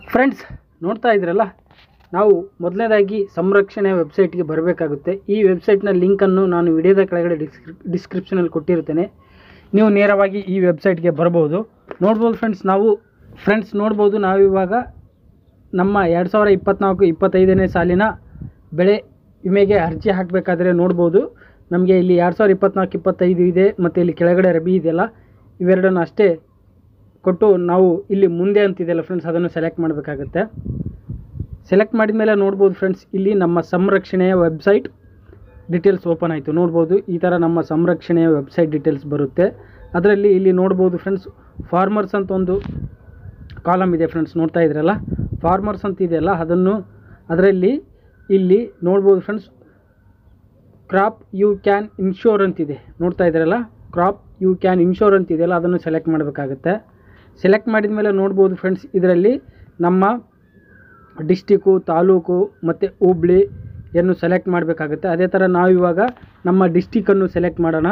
friends ನೋಡ್ತಾ ಇದ್ರಲ್ಲ ನಾವು ಮೊದಲನೇದಾಗಿ ಸಂರಕ್ಷಣೆ ವೆಬ್ಸೈಟ್ಗೆ ಬರಬೇಕಾಗುತ್ತೆ ಈ ವೆಬ್ಸೈಟ್ನ ಲಿಂಕನ್ನು ನಾನು ವಿಡಿಯೋದ ಕೆಳಗಡೆ ಡಿಸ್ಕ್ರಿ ಡಿಸ್ಕ್ರಿಪ್ಷನಲ್ಲಿ ಕೊಟ್ಟಿರ್ತೇನೆ ನೀವು ನೇರವಾಗಿ ಈ ವೆಬ್ಸೈಟ್ಗೆ ಬರ್ಬೋದು ನೋಡ್ಬೋದು ಫ್ರೆಂಡ್ಸ್ ನಾವು ಫ್ರೆಂಡ್ಸ್ ನೋಡ್ಬೋದು ನಾವಿವಾಗ ನಮ್ಮ ಎರಡು ಸಾವಿರ ಇಪ್ಪತ್ತ್ನಾಲ್ಕು ಇಪ್ಪತ್ತೈದನೇ ಸಾಲಿನ ಬೆಳೆ ವಿಮೆಗೆ ಅರ್ಜಿ ಹಾಕಬೇಕಾದ್ರೆ ನೋಡ್ಬೋದು ನಮಗೆ ಇಲ್ಲಿ ಎರಡು ಸಾವಿರ ಇಪ್ಪತ್ತ್ನಾಲ್ಕು ಇಪ್ಪತ್ತೈದು ಇದೆ ಮತ್ತು ಇಲ್ಲಿ ಕೆಳಗಡೆ ರಬಿ ಇದೆಯಲ್ಲ ಇವೆರಡನ್ನು ಅಷ್ಟೇ ಕೊಟ್ಟು ನಾವು ಇಲ್ಲಿ ಮುಂದೆ ಅಂತಿದೆಯಲ್ಲ ಫ್ರೆಂಡ್ಸ್ ಅದನ್ನು ಸೆಲೆಕ್ಟ್ ಮಾಡಬೇಕಾಗತ್ತೆ ಸೆಲೆಕ್ಟ್ ಮಾಡಿದ ಮೇಲೆ ನೋಡ್ಬೋದು ಫ್ರೆಂಡ್ಸ್ ಇಲ್ಲಿ ನಮ್ಮ ಸಂರಕ್ಷಣೆಯ ವೆಬ್ಸೈಟ್ ಡೀಟೇಲ್ಸ್ ಓಪನ್ ಆಯಿತು ನೋಡ್ಬೋದು ಈ ಥರ ನಮ್ಮ ಸಂರಕ್ಷಣೆಯ ವೆಬ್ಸೈಟ್ ಡೀಟೇಲ್ಸ್ ಬರುತ್ತೆ ಅದರಲ್ಲಿ ಇಲ್ಲಿ ನೋಡ್ಬೋದು ಫ್ರೆಂಡ್ಸ್ ಫಾರ್ಮರ್ಸ್ ಅಂತ ಒಂದು ಕಾಲಮ್ ಇದೆ ಫ್ರೆಂಡ್ಸ್ ನೋಡ್ತಾ ಇದ್ರಲ್ಲ ಫಾರ್ಮರ್ಸ್ ಅಂತ ಇದೆಯಲ್ಲ ಅದನ್ನು ಅದರಲ್ಲಿ ಇಲ್ಲಿ ನೋಡ್ಬೋದು friends crop you can insure ಅಂತಿದೆ ನೋಡ್ತಾ ಇದ್ದೀರಲ್ಲ ಕ್ರಾಪ್ ಯು ಕ್ಯಾನ್ ಇನ್ಶೋರ್ ಅಂತ ಇದೆಯಲ್ಲ ಅದನ್ನು ಸೆಲೆಕ್ಟ್ ಮಾಡಬೇಕಾಗುತ್ತೆ ಸೆಲೆಕ್ಟ್ ಮಾಡಿದ ಮೇಲೆ ನೋಡ್ಬೋದು ಫ್ರೆಂಡ್ಸ್ ಇದರಲ್ಲಿ ನಮ್ಮ ಡಿಸ್ಟಿಕ್ಕು ತಾಲೂಕು ಮತ್ತು ಹೋಬ್ಳಿಯನ್ನು ಸೆಲೆಕ್ಟ್ ಮಾಡಬೇಕಾಗುತ್ತೆ ಅದೇ ಥರ ನಾವಿವಾಗ ನಮ್ಮ ಡಿಸ್ಟಿಕನ್ನು ಸೆಲೆಕ್ಟ್ ಮಾಡೋಣ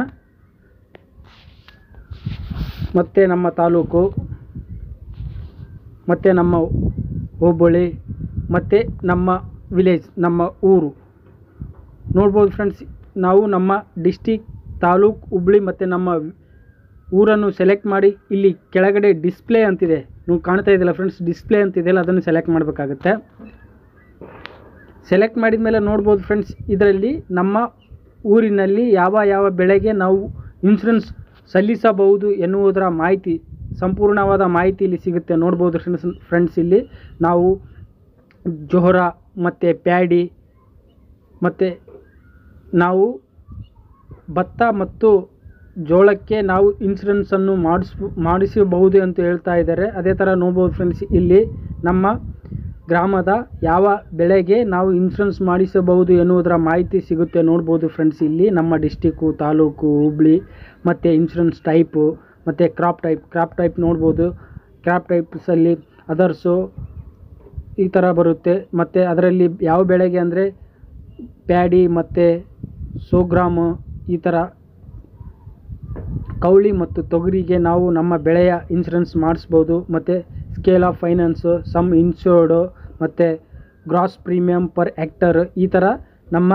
ಮತ್ತು ನಮ್ಮ ತಾಲೂಕು ಮತ್ತು ನಮ್ಮ ಹೋಬಳಿ ಮತ್ತು ನಮ್ಮ ವಿಲೇಜ್ ನಮ್ಮ ಊರು ನೋಡ್ಬೋದು ಫ್ರೆಂಡ್ಸ್ ನಾವು ನಮ್ಮ ಡಿಸ್ಟಿಕ್ ತಾಲೂಕು ಹುಬ್ಳಿ ಮತ್ತು ನಮ್ಮ ಊರನ್ನು ಸೆಲೆಕ್ಟ್ ಮಾಡಿ ಇಲ್ಲಿ ಕೆಳಗಡೆ ಡಿಸ್ಪ್ಲೇ ಅಂತಿದೆ ನೀವು ಕಾಣ್ತಾ ಇದ್ದಿಲ್ಲ ಫ್ರೆಂಡ್ಸ್ ಡಿಸ್ಪ್ಲೇ ಅಂತಿದೆಯಲ್ಲ ಅದನ್ನು ಸೆಲೆಕ್ಟ್ ಮಾಡಬೇಕಾಗುತ್ತೆ ಸೆಲೆಕ್ಟ್ ಮಾಡಿದ ಮೇಲೆ ನೋಡ್ಬೋದು ಫ್ರೆಂಡ್ಸ್ ಇದರಲ್ಲಿ ನಮ್ಮ ಊರಿನಲ್ಲಿ ಯಾವ ಯಾವ ಬೆಳೆಗೆ ನಾವು ಇನ್ಶೂರೆನ್ಸ್ ಸಲ್ಲಿಸಬಹುದು ಎನ್ನುವುದರ ಮಾಹಿತಿ ಸಂಪೂರ್ಣವಾದ ಮಾಹಿತಿ ಇಲ್ಲಿ ಸಿಗುತ್ತೆ ನೋಡ್ಬೋದು ಫ್ರೆಂಡ್ಸ್ ಫ್ರೆಂಡ್ಸ್ ಇಲ್ಲಿ ನಾವು ಜೋಹರ ಮತ್ತು ಪ್ಯಾಡಿ ಮತ್ತು ನಾವು ಭತ್ತ ಮತ್ತು ಜೋಳಕ್ಕೆ ನಾವು ಇನ್ಸೂರೆನ್ಸನ್ನು ಮಾಡಿಸ್ ಮಾಡಿಸಬಹುದು ಅಂತ ಹೇಳ್ತಾ ಇದ್ದಾರೆ ಅದೇ ಥರ ನೋಡ್ಬೋದು ಫ್ರೆಂಡ್ಸ್ ಇಲ್ಲಿ ನಮ್ಮ ಗ್ರಾಮದ ಯಾವ ಬೆಳೆಗೆ ನಾವು ಇನ್ಸೂರೆನ್ಸ್ ಮಾಡಿಸಬಹುದು ಎನ್ನುವುದರ ಮಾಹಿತಿ ಸಿಗುತ್ತೆ ನೋಡ್ಬೋದು ಫ್ರೆಂಡ್ಸ್ ಇಲ್ಲಿ ನಮ್ಮ ಡಿಸ್ಟಿಕ್ಕು ತಾಲೂಕು ಹುಬ್ಳಿ ಮತ್ತು ಇನ್ಸೂರೆನ್ಸ್ ಟೈಪು ಮತ್ತು ಕ್ರಾಪ್ ಟೈಪ್ ಕ್ರಾಪ್ ಟೈಪ್ ನೋಡ್ಬೋದು ಕ್ರಾಪ್ ಟೈಪ್ಸಲ್ಲಿ ಅದರ್ಸು ಈ ಥರ ಬರುತ್ತೆ ಮತ್ತು ಅದರಲ್ಲಿ ಯಾವ ಬೆಳೆಗೆ ಅಂದರೆ ಪ್ಯಾಡಿ ಮತ್ತು ಸೋಗ್ರಾಮು ಈ ಥರ ಕೌಳಿ ಮತ್ತು ತೊಗರಿಗೆ ನಾವು ನಮ್ಮ ಬೆಳೆಯ ಇನ್ಸೂರೆನ್ಸ್ ಮಾಡಿಸ್ಬೋದು ಮತ್ತು scale of finance sum insured ಮತ್ತು ಗ್ರಾಸ್ ಪ್ರೀಮಿಯಮ್ ಪರ್ ಹೆಕ್ಟರ್ ಈ ಥರ ನಮ್ಮ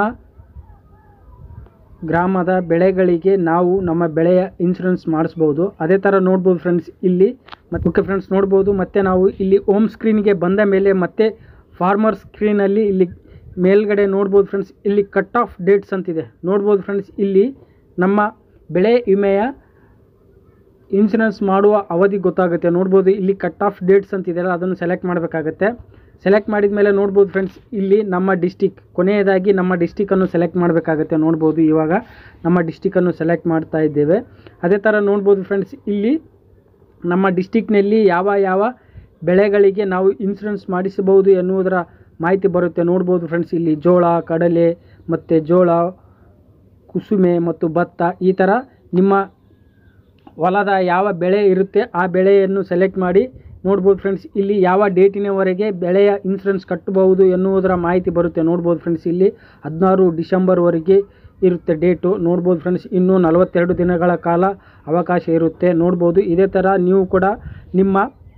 ಗ್ರಾಮದ ಬೆಳೆಗಳಿಗೆ ನಾವು ನಮ್ಮ ಬೆಳೆಯ ಇನ್ಸೂರೆನ್ಸ್ ಮಾಡಿಸ್ಬೋದು ಅದೇ ಥರ ನೋಡ್ಬೋದು ಫ್ರೆಂಡ್ಸ್ ಇಲ್ಲಿ ಮತ್ತು ಓಕೆ ಫ್ರೆಂಡ್ಸ್ ನೋಡ್ಬೋದು ಮತ್ತು ನಾವು ಇಲ್ಲಿ ಹೋಮ್ ಸ್ಕ್ರೀನ್ಗೆ ಬಂದ ಮೇಲೆ ಮತ್ತೆ ಫಾರ್ಮರ್ ಸ್ಕ್ರೀನಲ್ಲಿ ಇಲ್ಲಿ ಮೇಲ್ಗಡೆ ನೋಡ್ಬೋದು ಫ್ರೆಂಡ್ಸ್ ಇಲ್ಲಿ ಕಟ್ ಆಫ್ ಡೇಟ್ಸ್ ಅಂತಿದೆ ನೋಡ್ಬೋದು ಫ್ರೆಂಡ್ಸ್ ಇಲ್ಲಿ ನಮ್ಮ ಬೆಳೆ ವಿಮೆಯ ಇನ್ಸೂರೆನ್ಸ್ ಮಾಡುವ ಅವಧಿ ಗೊತ್ತಾಗುತ್ತೆ ನೋಡ್ಬೋದು ಇಲ್ಲಿ ಕಟ್ ಆಫ್ ಡೇಟ್ಸ್ ಅಂತಿದೆಯಲ್ಲ ಅದನ್ನು ಸೆಲೆಕ್ಟ್ ಮಾಡಬೇಕಾಗತ್ತೆ ಸೆಲೆಕ್ಟ್ ಮಾಡಿದ ಮೇಲೆ ನೋಡ್ಬೋದು ಫ್ರೆಂಡ್ಸ್ ಇಲ್ಲಿ ನಮ್ಮ ಡಿಸ್ಟಿಕ್ ಕೊನೆಯದಾಗಿ ನಮ್ಮ ಡಿಸ್ಟಿಕನ್ನು ಸೆಲೆಕ್ಟ್ ಮಾಡಬೇಕಾಗತ್ತೆ ನೋಡ್ಬೋದು ಇವಾಗ ನಮ್ಮ ಡಿಸ್ಟಿಕನ್ನು ಸೆಲೆಕ್ಟ್ ಮಾಡ್ತಾ ಇದ್ದೇವೆ ಅದೇ ಥರ ನೋಡ್ಬೋದು ಫ್ರೆಂಡ್ಸ್ ಇಲ್ಲಿ ನಮ್ಮ ಡಿಸ್ಟಿಕ್ನಲ್ಲಿ ಯಾವ ಯಾವ ಬೆಳೆಗಳಿಗೆ ನಾವು ಇನ್ಸೂರೆನ್ಸ್ ಮಾಡಿಸಬಹುದು ಎನ್ನುವುದರ ಮಾಹಿತಿ ಬರುತ್ತೆ ನೋಡ್ಬೋದು ಫ್ರೆಂಡ್ಸ್ ಇಲ್ಲಿ ಜೋಳ ಕಡಲೆ ಮತ್ತು ಜೋಳ ಕುಸುಮೆ ಮತ್ತು ಭತ್ತ ಈ ಥರ ನಿಮ್ಮ ಹೊಲದ ಯಾವ ಬೆಳೆ ಇರುತ್ತೆ ಆ ಬೆಳೆಯನ್ನು ಸೆಲೆಕ್ಟ್ ಮಾಡಿ ನೋಡ್ಬೋದು ಫ್ರೆಂಡ್ಸ್ ಇಲ್ಲಿ ಯಾವ ಡೇಟಿನವರೆಗೆ ಬೆಳೆಯ ಇನ್ಸೂರೆನ್ಸ್ ಕಟ್ಟಬಹುದು ಎನ್ನುವುದರ ಮಾಹಿತಿ ಬರುತ್ತೆ ನೋಡ್ಬೋದು ಫ್ರೆಂಡ್ಸ್ ಇಲ್ಲಿ ಹದಿನಾರು ಡಿಸೆಂಬರ್ವರೆಗೆ ಇರುತ್ತೆ ಡೇಟು ನೋಡ್ಬೋದು ಫ್ರೆಂಡ್ಸ್ ಇನ್ನೂ ನಲವತ್ತೆರಡು ದಿನಗಳ ಕಾಲ ಅವಕಾಶ ಇರುತ್ತೆ ನೋಡ್ಬೋದು ಇದೇ ಥರ ನೀವು ಕೂಡ ನಿಮ್ಮ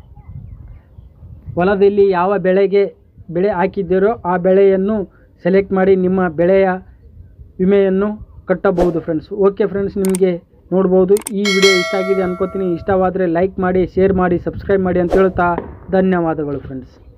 ಹೊಲದಲ್ಲಿ ಯಾವ ಬೆಳೆಗೆ ಬೆಳೆ ಹಾಕಿದ್ದೀರೋ ಆ ಬೆಳೆಯನ್ನು ಸೆಲೆಕ್ಟ್ ಮಾಡಿ ನಿಮ್ಮ ಬೆಳೆಯ ವಿಮೆಯನ್ನು ಕಟ್ಟಬಹುದು ಫ್ರೆಂಡ್ಸ್ ಓಕೆ ಫ್ರೆಂಡ್ಸ್ ನಿಮಗೆ ನೋಡ್ಬೋದು ಈ ವಿಡಿಯೋ ಇಷ್ಟ ಆಗಿದೆ ಅನ್ಕೋತೀನಿ ಇಷ್ಟವಾದರೆ ಲೈಕ್ ಮಾಡಿ ಶೇರ್ ಮಾಡಿ ಸಬ್ಸ್ಕ್ರೈಬ್ ಮಾಡಿ ಅಂತ ಹೇಳ್ತಾ ಧನ್ಯವಾದಗಳು ಫ್ರೆಂಡ್ಸ್